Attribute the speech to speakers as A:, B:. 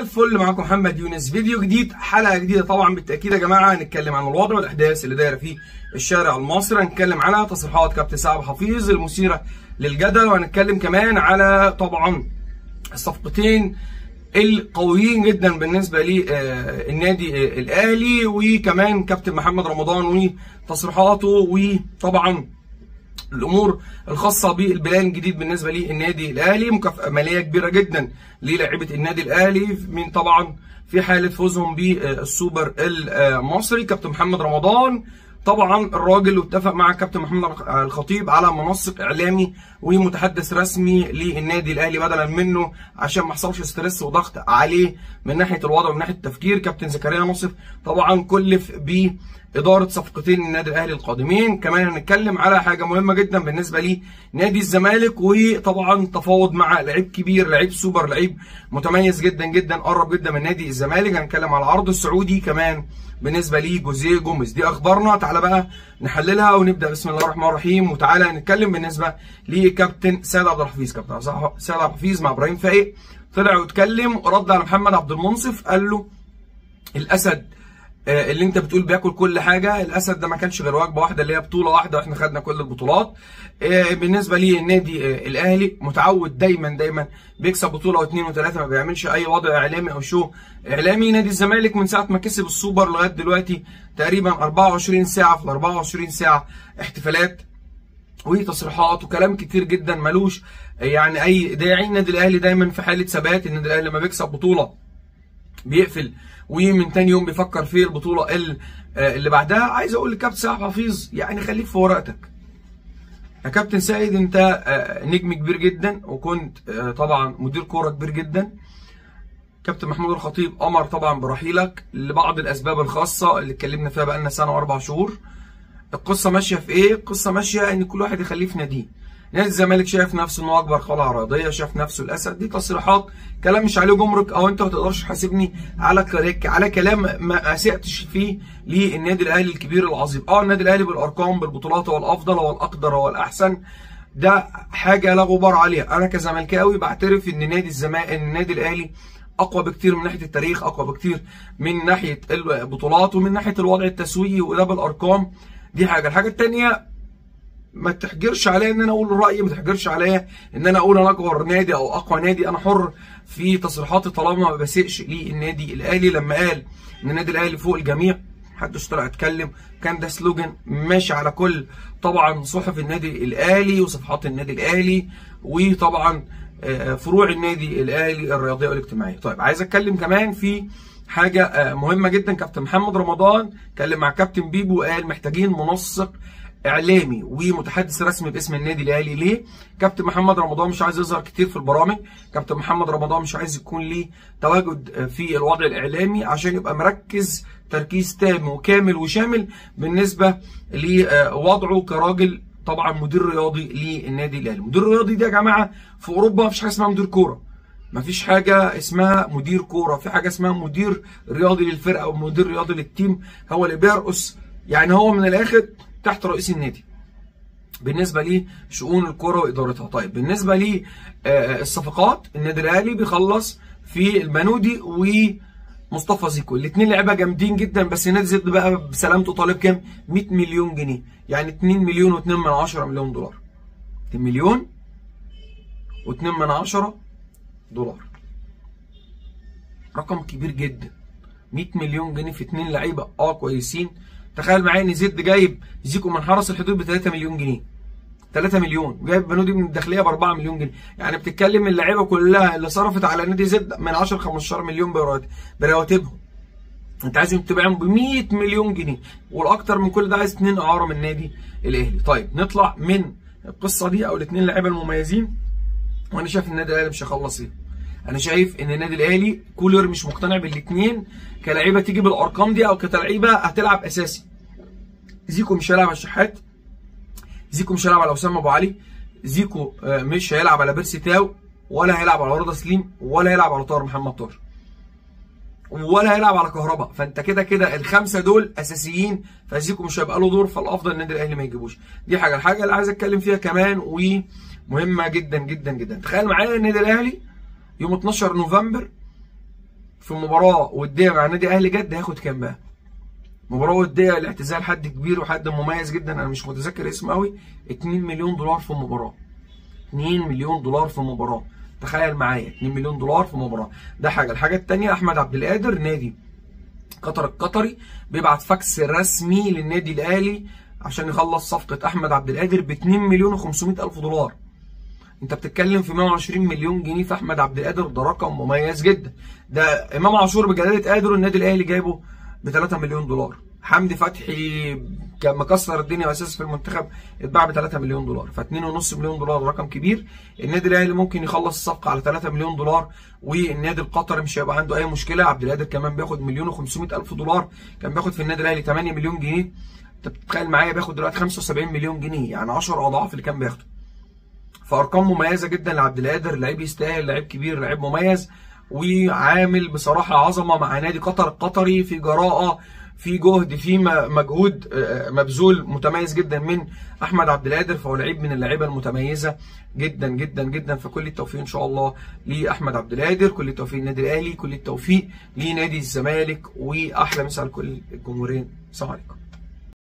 A: الفل معاكم محمد يونس فيديو جديد حلقه جديده طبعا بالتاكيد يا جماعه هنتكلم عن الوضع والاحداث اللي دايره في الشارع المصري هنتكلم على تصريحات كابتن سعد حفيظ المثيره للجدل وهنتكلم كمان على طبعا الصفقتين القويين جدا بالنسبه للنادي الاهلي وكمان كابتن محمد رمضان وتصريحاته وطبعا الامور الخاصه بالبلان الجديد بالنسبه للنادي الاهلي مكافاه ماليه كبيره جدا للاعيبه النادي الاهلي من طبعا في حاله فوزهم بالسوبر المصري كابتن محمد رمضان طبعا الراجل اتفق مع كابتن محمد الخطيب على منسق اعلامي ومتحدث رسمي للنادي الاهلي بدلا منه عشان ما يحصلش ستريس وضغط عليه من ناحيه الوضع ومن ناحيه التفكير كابتن زكريا نصف طبعا كلف ب اداره صفقتين النادي الاهلي القادمين كمان هنتكلم على حاجه مهمه جدا بالنسبه لنادي الزمالك وطبعا تفاوض مع لعيب كبير لعيب سوبر لعيب متميز جدا جدا قرب جدا من نادي الزمالك هنتكلم على العرض السعودي كمان بالنسبه لجوزيه جوميز دي اخبارنا تعالى بقى نحللها ونبدا بسم الله الرحمن الرحيم وتعالى نتكلم بالنسبه لكابتن سيد عبد الحفيظ كابتن سيد عبد الحفيظ مع ابراهيم فايق طلع واتكلم ورد على محمد عبد المنصف قال له الاسد اللي انت بتقول بياكل كل حاجه الاسد ده ما كانش غير وجبه واحده اللي هي بطوله واحده واحنا خدنا كل البطولات بالنسبه للنادي الاهلي متعود دايما دايما بيكسب بطوله واثنين وثلاثه ما بيعملش اي وضع اعلامي او شو اعلامي نادي الزمالك من ساعه ما كسب السوبر لغايه دلوقتي تقريبا 24 ساعه في ال 24 ساعه احتفالات وتصريحات وكلام كتير جدا ملوش يعني اي داعي النادي الاهلي دايما في حاله ثبات النادي الاهلي لما بيكسب بطوله بيقفل ومن تاني يوم بيفكر في البطوله اللي بعدها عايز اقول لكابتن سعد حفيظ يعني خليك في ورقتك يا كابتن سيد انت نجم كبير جدا وكنت طبعا مدير كوره كبير جدا كابتن محمود الخطيب امر طبعا برحيلك لبعض الاسباب الخاصه اللي اتكلمنا فيها بقالنا سنه واربع شهور القصه ماشيه في ايه القصه ماشيه ان كل واحد يخليه في ناديه نادي الزمالك شايف نفسه انه اكبر قلعه رياضيه شايف نفسه الاسد دي تصريحات كلام مش عليه جمرك او انت ما تقدرش تحاسبني على على كلام ما اساتش فيه للنادي الاهلي الكبير العظيم اه النادي الاهلي بالارقام بالبطولات هو الافضل هو الاقدر هو الاحسن ده حاجه لا غبار عليها انا كزملكاوي بعترف ان نادي الزمالك ان النادي الاهلي اقوى بكتير من ناحيه التاريخ اقوى بكتير من ناحيه البطولات ومن ناحيه الوضع التسويقي وده بالارقام دي حاجه الحاجه الثانيه ما تحجرش عليا ان انا اقول رايي ما تحجرش عليا ان انا اقول انا اكبر نادي او اقوى نادي انا حر في تصريحاتي طالما ما بسيئش للنادي الاهلي لما قال ان النادي الاهلي فوق الجميع محدش طلع اتكلم كان ده سلوجن ماشي على كل طبعا صحف النادي الاهلي وصفحات النادي الاهلي وطبعا فروع النادي الاهلي الرياضيه والاجتماعيه طيب عايز اتكلم كمان في حاجه مهمه جدا كابتن محمد رمضان اتكلم مع كابتن بيبو وقال محتاجين منسق اعلامي ومتحدث رسمي باسم النادي الاهلي ليه كابتن محمد رمضان مش عايز يظهر كتير في البرامج كابتن محمد رمضان مش عايز يكون ليه تواجد في الوضع الاعلامي عشان يبقى مركز تركيز تام وكامل وشامل بالنسبه لوضعه كراجل طبعا مدير رياضي للنادي الاهلي المدير الرياضي ده يا جماعه في اوروبا مفيش حاجه اسمها مدير كوره مفيش حاجه اسمها مدير كوره في حاجه اسمها مدير رياضي للفرقه او مدير رياضي للتيم هو اللي بيرقص يعني هو من الاخر تحت رئيس النادي بالنسبه لشؤون الكره وادارتها طيب بالنسبه للصفقات النادي الاهلي بيخلص في المنودي ومصطفى زيكو الاثنين لعيبه جامدين جدا بس نادي زد بقى بسلامته طالب كام 100 مليون جنيه يعني 2 مليون و2 من 10 مليون دولار 2 مليون و2 من 10 دولار رقم كبير جدا 100 مليون جنيه في اثنين لعيبه اه كويسين تخيل معايا ان زيد جايب زيكو من حرس الحدود ب 3 مليون جنيه 3 مليون وجايب بنودي من الداخليه ب 4 مليون جنيه يعني بتتكلم اللعيبه كلها اللي صرفت على نادي زد من 10 15 مليون برواتبهم انت عايزهم تبيعهم ب 100 مليون جنيه والاكتر من كل ده عايز اثنين اعاره من النادي الاهلي طيب نطلع من القصه دي او الاثنين لعيبه المميزين وانا شايف النادي الاهلي مش هيخلص فيهم انا شايف ان النادي الاهلي كولر مش مقتنع بالاثنين كلاعيبه تيجي بالارقام دي او كتلعيبه هتلعب اساسي زيكو مش هيلعب على الشحات زيكو مش هيلعب على اسامه ابو علي زيكو مش هيلعب على بيرسي تاو ولا هيلعب على رضا سليم ولا هيلعب على طاهر محمد طاهر ولا هيلعب على كهرباء فانت كده كده الخمسه دول اساسيين فزيكو مش هيبقى له دور فالافضل النادي الاهلي ما يجيبوش دي حاجه الحاجه اللي عايز اتكلم فيها كمان ومهمه جدا جدا جدا تخيل معايا النادي الاهلي يوم 12 نوفمبر في مباراه وديه مع نادي اهلي جد هياخد كام بقى؟ مباراه وديه لاعتزال حد كبير وحد مميز جدا انا مش متذكر اسمه قوي 2 مليون دولار في مباراه 2 مليون دولار في مباراه تخيل معايا 2 مليون دولار في مباراه ده حاجه الحاجه الثانيه احمد عبد القادر نادي قطر القطري بيبعت فاكس رسمي للنادي الاهلي عشان يخلص صفقه احمد عبد القادر ب 2 مليون و500 الف دولار انت بتتكلم في 120 مليون جنيه في احمد عبد القادر ده رقم مميز جدا ده امام عاشور بجلاله قادر النادي الاهلي جايبه ب 3 مليون دولار حمدي فتحي كان مكسر الدنيا واساسي في المنتخب اتباع ب 3 مليون دولار ف 2.5 مليون دولار رقم كبير النادي الاهلي ممكن يخلص الصفقه على 3 مليون دولار والنادي القطري مش هيبقى عنده اي مشكله عبد القادر كمان بياخد مليون و500 الف دولار كان بياخد في النادي الاهلي 8 مليون جنيه انت بتتخيل معايا بياخد دلوقتي 75 مليون جنيه يعني 10 اضعاف اللي كان بياخده فارقام مميزه جدا لعبد القادر لعيب يستاهل لعيب كبير لعيب مميز وعامل بصراحه عظمه مع نادي قطر القطري في جراءه في جهد في مجهود مبذول متميز جدا من احمد عبد القادر فهو لعيب من اللعيبه المتميزه جدا جدا جدا فكل التوفيق ان شاء الله لاحمد عبد القادر كل التوفيق للنادي الاهلي كل التوفيق لنادي الزمالك واحلى مسا على كل الجمهورين السلام عليكم